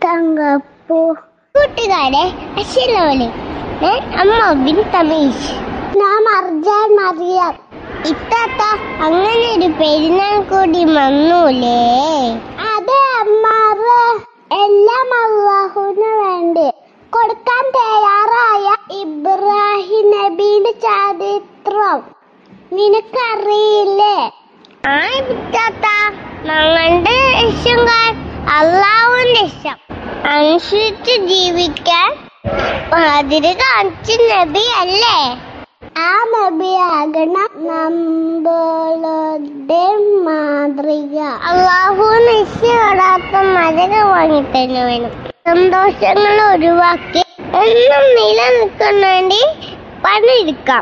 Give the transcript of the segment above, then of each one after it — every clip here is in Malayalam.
തങ്കപ്പൂ കൂട്ടുകാരെ അശ്വലോലെ ഞാൻ അമ്മ ബിൻ തമീഷ് ഞാൻ മർജാൻ മറിയാം ഇത്താത്ത അങ്ങനെ ഒരു പെരുന്നാൾ കൂടി വന്നൂലേ അതെ അമ്മാറ് എല്ലാം അള്ളാഹുവിന് വേണ്ടി കൊടുക്കാൻ തയ്യാറായ ഇബ്രാഹിം നബിയുടെ ചരിത്രം നിനക്കറിയില്ലേ ആ ഇത്താത്ത ഞങ്ങളുടെ ലക്ഷ്യങ്ങൾ അള്ളാഹുവിന്റെ ഇഷ്ടം അനുസരിച്ച് ജീവിക്കാൻ മാതിരി കാണിച്ച നബി അല്ലേ ആ നബിയാകണം നമ്മളുടെ മാതൃക അള്ളാഹു നിശ്ചയിടാത്ത മഴക വാങ്ങിത്തന്നെ വേണം സന്തോഷങ്ങൾ ഒഴിവാക്കി എന്നും നിലനിൽക്കാൻ വേണ്ടി പണിയെടുക്കാം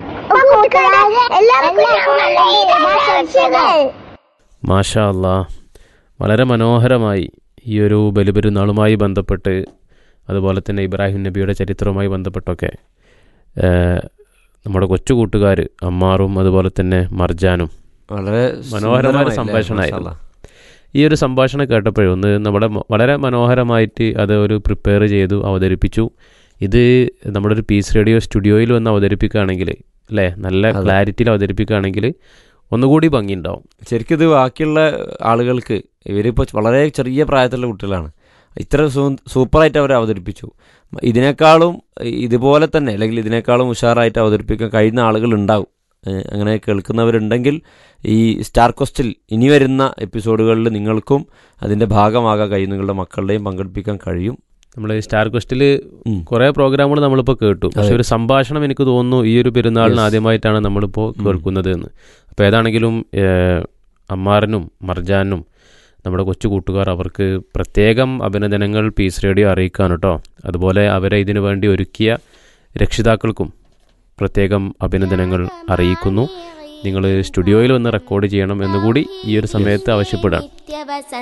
എല്ലാവർക്കും ഞങ്ങളുടെ ഈദാശംസകൾ. മാഷാ അല്ലാ വളരെ മനോഹരമായി ഈ ഒരു ബലിപെരുന്നാളുമായി ബന്ധപ്പെട്ട് അതുപോലെ തന്നെ ഇബ്രാഹിം നബിയുടെ ചരിത്രവുമായി ബന്ധപ്പെട്ടൊക്കെ ഏഹ്, നമ്മുടെ കൊച്ചു കൂട്ടുകാർ അമ്മാറും അതുപോലെ തന്നെ മർജാനും വളരെ മനോഹരമായ സുന്ദരമായില്ലേ? സംഭാഷണമായിരുന്നു. മാഷാ ഈ ഒരു സംഭാഷണം കേട്ടപ്പോഴേ ഒന്ന് നമ്മുടെ മ- വളരെ മനോഹരമായിട്ട് അത് ഒരു പ്രിപ്പയർ ചെയ്തു അവതരിപ്പിച്ചു ഇത് നമ്മുടെ ഒരു പീസ് റേഡിയോ സ്റ്റുഡിയോയിൽ വന്ന് അവതരിപ്പിക്കുകയാണെങ്കിൽ അല്ലേ നല്ല അതെ. ക്ലാരിറ്റിയിൽ അവതരിപ്പിക്കുകയാണെങ്കിൽ ഒന്നുകൂടി ഭംഗിയുണ്ടാവും ശരിക്കും ഇത് ബാക്കിയുള്ള ആളുകൾക്ക് ഇവരിപ്പോൾ വളരെ ചെറിയ പ്രായത്തിലുള്ള കുട്ടികളാണ് ഇത്ര സൂ- സൂപ്പറായിട്ട് അവർ അവതരിപ്പിച്ചു ഇതിനേക്കാളും ഇതുപോലെ തന്നെ അല്ലെങ്കിൽ ഇതിനേക്കാളും ഉഷാറായിട്ട് അവതരിപ്പിക്കാൻ കഴിയുന്ന ആളുകൾ ഉണ്ടാവും ഏഹ് അങ്ങനെ കേൾക്കുന്നവരുണ്ടെങ്കിൽ ഈ സ്റ്റാർ കോസ്റ്റിൽ ഇനി വരുന്ന എപ്പിസോഡുകളിൽ നിങ്ങൾക്കും അതിൻ്റെ ഭാഗമാകാൻ കഴിയും നിങ്ങളുടെ മക്കളുടെയും പങ്കെടുപ്പിക്കാൻ കഴിയും നമ്മൾ സ്റ്റാർ ക്വസ്റ്റിൽ ഉം. കുറേ പ്രോഗ്രാമുകൾ നമ്മളിപ്പോൾ കേട്ടു പക്ഷെ അതെ. ഒരു സംഭാഷണം എനിക്ക് തോന്നുന്നു ഈ ഒരു പെരുന്നാളിന് Yes. ആദ്യമായിട്ടാണ് നമ്മളിപ്പോൾ ഉം. കേൾക്കുന്നത് എന്ന് അപ്പോൾ ഏതാണെങ്കിലും ഏഹ്, അമ്മാറിനും മർജാനും നമ്മുടെ കൊച്ചു കൂട്ടുകാർ അവർക്ക് പ്രത്യേകം അഭിനന്ദനങ്ങൾ പീസ് റേഡിയോ അറിയിക്കാൻ കേട്ടോ അതുപോലെ അവരെ ഇതിനു വേണ്ടി ഒരുക്കിയ രക്ഷിതാക്കൾക്കും പ്രത്യേകം അഭിനന്ദനങ്ങൾ അറിയിക്കുന്നു നിങ്ങൾ സ്റ്റുഡിയോയിൽ വന്ന് റെക്കോർഡ് ചെയ്യണം എന്നുകൂടി ഈ ഒരു സമയത്ത് ആവശ്യപ്പെടാം നിത്യവസന്ത